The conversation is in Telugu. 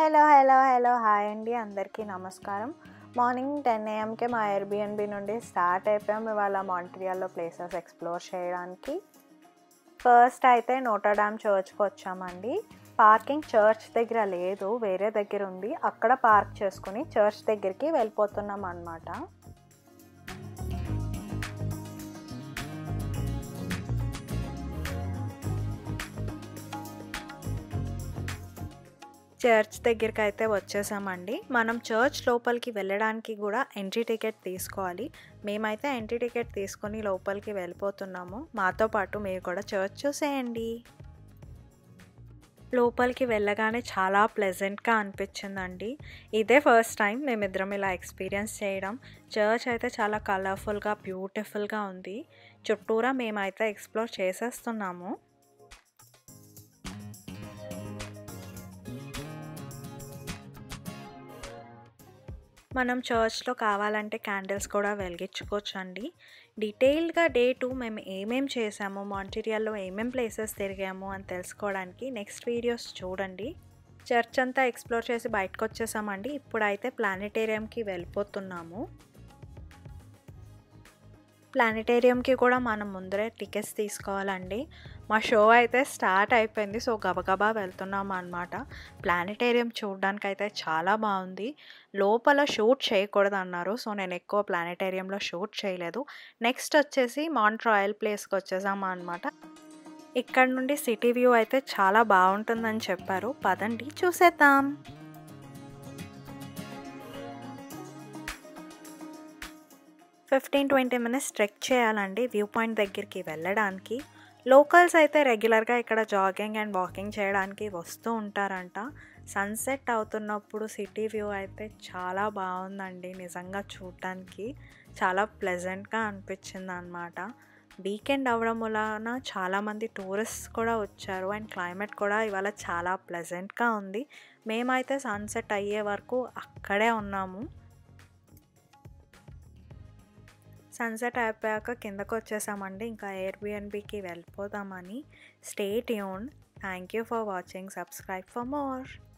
హలో హలో హలో హాయ్ అండి అందరికీ నమస్కారం మార్నింగ్ టెన్ ఏఎంకే మా ఎయిర్బిఎన్బి నుండి స్టార్ట్ అయిపోయాం ఇవాళ మాంట్రియాల్లో ప్లేసెస్ ఎక్స్ప్లోర్ చేయడానికి ఫస్ట్ అయితే నోటర్డామ్ చర్చ్కి వచ్చామండి పార్కింగ్ చర్చ్ దగ్గర లేదు వేరే దగ్గర ఉంది అక్కడ పార్క్ చేసుకుని చర్చ్ దగ్గరికి వెళ్ళిపోతున్నాం అనమాట చర్చ్ దగ్గరికి అయితే వచ్చేసామండి మనం చర్చ్ లోపలికి వెళ్ళడానికి కూడా ఎంట్రీ టికెట్ తీసుకోవాలి మేమైతే ఎంట్రీ టికెట్ తీసుకొని లోపలికి వెళ్ళిపోతున్నాము మాతో పాటు మీరు కూడా చర్చ్ చూసేయండి లోపలికి వెళ్ళగానే చాలా ప్లెజెంట్గా అనిపించిందండి ఇదే ఫస్ట్ టైం మేమిద్దరం ఇలా ఎక్స్పీరియన్స్ చేయడం చర్చ్ అయితే చాలా కలర్ఫుల్గా బ్యూటిఫుల్గా ఉంది చుట్టూరా మేమైతే ఎక్స్ప్లోర్ చేసేస్తున్నాము మనం చర్చ్లో కావాలంటే క్యాండిల్స్ కూడా వెలిగించుకోవచ్చు అండి డీటెయిల్గా డే టూ మేము ఏమేం చేసాము మాంటీరియాల్లో ఏమేం ప్లేసెస్ తిరిగాము అని తెలుసుకోవడానికి నెక్స్ట్ వీడియోస్ చూడండి చర్చ్ అంతా ఎక్స్ప్లోర్ చేసి బయటకు వచ్చేసామండి ఇప్పుడైతే ప్లానెటేరియంకి వెళ్ళిపోతున్నాము ప్లానెటేరియంకి కూడా మనం ముందరే టికెట్స్ తీసుకోవాలండి మా షో అయితే స్టార్ట్ అయిపోయింది సో గబగబా వెళ్తున్నాం అనమాట ప్లానెటేరియం చూడడానికి అయితే చాలా బాగుంది లోపల షూట్ చేయకూడదు అన్నారు సో నేను ఎక్కువ ప్లానెటేరియంలో షూట్ చేయలేదు నెక్స్ట్ వచ్చేసి మాంట్ రాయల్ ప్లేస్కి వచ్చేసాము అనమాట ఇక్కడ నుండి సిటీ వ్యూ అయితే చాలా బాగుంటుందని చెప్పారు పదండి చూసేద్దాం ఫిఫ్టీన్ ట్వంటీ మినిట్స్ ట్రెక్ చేయాలండి వ్యూ పాయింట్ దగ్గరికి వెళ్ళడానికి లోకల్స్ అయితే రెగ్యులర్గా ఇక్కడ జాగింగ్ అండ్ వాకింగ్ చేయడానికి వస్తూ ఉంటారంట సన్సెట్ అవుతున్నప్పుడు సిటీ వ్యూ అయితే చాలా బాగుందండి నిజంగా చూడటానికి చాలా ప్లెజెంట్గా అనిపించింది అనమాట వీకెండ్ అవ్వడం వలన చాలామంది టూరిస్ట్ కూడా వచ్చారు అండ్ క్లైమేట్ కూడా ఇవాళ చాలా ప్లెజెంట్గా ఉంది మేమైతే సన్సెట్ అయ్యే వరకు అక్కడే ఉన్నాము సన్సెట్ అయిపోయాక కిందకు వచ్చేసామండి ఇంకా ఎయిర్బిఎన్బికి వెళ్ళిపోదామని stay tune thank you for watching subscribe for more